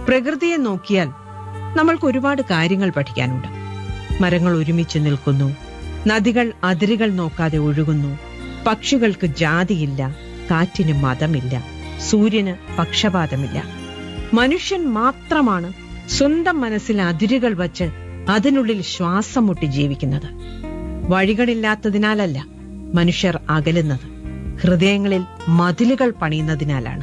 പ്രകൃതിയെ നോക്കിയാൽ നമ്മൾക്ക് ഒരുപാട് കാര്യങ്ങൾ പഠിക്കാനുണ്ട് മരങ്ങൾ ഒരുമിച്ച് നിൽക്കുന്നു നദികൾ അതിരുകൾ നോക്കാതെ ഒഴുകുന്നു പക്ഷികൾക്ക് ജാതിയില്ല കാറ്റിന് മതമില്ല സൂര്യന് പക്ഷപാതമില്ല മനുഷ്യൻ മാത്രമാണ് സ്വന്തം മനസ്സിൽ അതിരുകൾ വച്ച് അതിനുള്ളിൽ ശ്വാസം മുട്ടി ജീവിക്കുന്നത് വഴികളില്ലാത്തതിനാലല്ല മനുഷ്യർ അകലുന്നത് ഹൃദയങ്ങളിൽ മതിലുകൾ പണിയുന്നതിനാലാണ്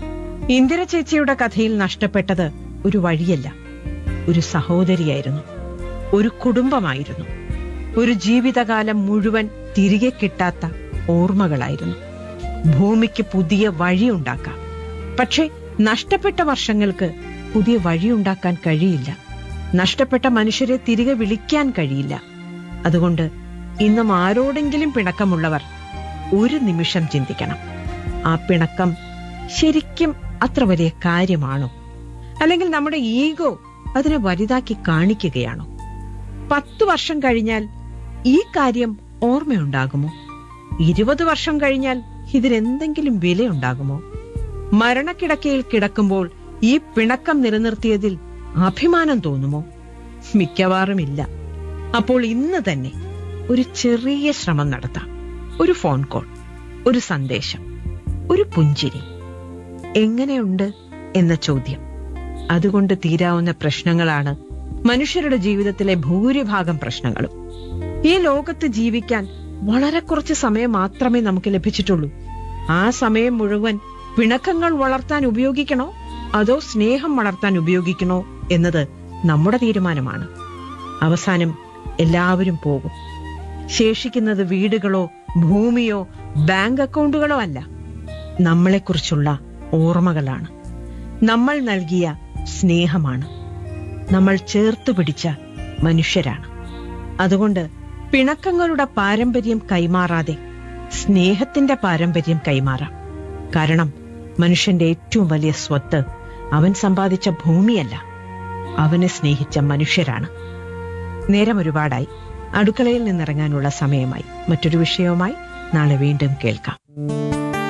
ഇന്ദിര ചേച്ചിയുടെ കഥയിൽ നഷ്ടപ്പെട്ടത് ഒരു വഴിയല്ല ഒരു സഹോദരിയായിരുന്നു ഒരു കുടുംബമായിരുന്നു ഒരു ജീവിതകാലം മുഴുവൻ തിരികെ കിട്ടാത്ത ഓർമ്മകളായിരുന്നു ഭൂമിക്ക് പുതിയ വഴിയുണ്ടാക്കാം പക്ഷേ നഷ്ടപ്പെട്ട വർഷങ്ങൾക്ക് പുതിയ വഴിയുണ്ടാക്കാൻ കഴിയില്ല നഷ്ടപ്പെട്ട മനുഷ്യരെ തിരികെ വിളിക്കാൻ കഴിയില്ല അതുകൊണ്ട് ഇന്നും ആരോടെങ്കിലും പിണക്കമുള്ളവർ ഒരു നിമിഷം ചിന്തിക്കണം ആ പിണക്കം ശരിക്കും അത്ര വലിയ കാര്യമാണോ അല്ലെങ്കിൽ നമ്മുടെ ഈഗോ അതിനെ വലുതാക്കി കാണിക്കുകയാണോ പത്തു വർഷം കഴിഞ്ഞാൽ ഈ കാര്യം ഓർമ്മയുണ്ടാകുമോ ഇരുപത് വർഷം കഴിഞ്ഞാൽ ഇതിനെന്തെങ്കിലും വിലയുണ്ടാകുമോ മരണക്കിടക്കയിൽ കിടക്കുമ്പോൾ ഈ പിണക്കം നിലനിർത്തിയതിൽ അഭിമാനം തോന്നുമോ മിക്കവാറും ഇല്ല അപ്പോൾ ഇന്ന് തന്നെ ഒരു ചെറിയ ശ്രമം നടത്താം ഒരു ഫോൺ കോൾ ഒരു സന്ദേശം ഒരു പുഞ്ചിരി എങ്ങനെയുണ്ട് എന്ന ചോദ്യം അതുകൊണ്ട് തീരാവുന്ന പ്രശ്നങ്ങളാണ് മനുഷ്യരുടെ ജീവിതത്തിലെ ഭൂരിഭാഗം പ്രശ്നങ്ങളും ഈ ലോകത്ത് ജീവിക്കാൻ വളരെ കുറച്ച് സമയം മാത്രമേ നമുക്ക് ലഭിച്ചിട്ടുള്ളൂ ആ സമയം മുഴുവൻ പിണക്കങ്ങൾ വളർത്താൻ ഉപയോഗിക്കണോ അതോ സ്നേഹം വളർത്താൻ ഉപയോഗിക്കണോ എന്നത് നമ്മുടെ തീരുമാനമാണ് അവസാനം എല്ലാവരും പോകും ശേഷിക്കുന്നത് വീടുകളോ ഭൂമിയോ ബാങ്ക് അക്കൗണ്ടുകളോ അല്ല നമ്മളെക്കുറിച്ചുള്ള ഓർമ്മകളാണ് നമ്മൾ നൽകിയ സ്നേഹമാണ് നമ്മൾ ചേർത്ത് പിടിച്ച മനുഷ്യരാണ് അതുകൊണ്ട് പിണക്കങ്ങളുടെ പാരമ്പര്യം കൈമാറാതെ സ്നേഹത്തിന്റെ പാരമ്പര്യം കൈമാറാം കാരണം മനുഷ്യന്റെ ഏറ്റവും വലിയ സ്വത്ത് അവൻ സമ്പാദിച്ച ഭൂമിയല്ല അവനെ സ്നേഹിച്ച മനുഷ്യരാണ് നേരം ഒരുപാടായി അടുക്കളയിൽ നിന്നിറങ്ങാനുള്ള സമയമായി മറ്റൊരു വിഷയവുമായി നാളെ വീണ്ടും കേൾക്കാം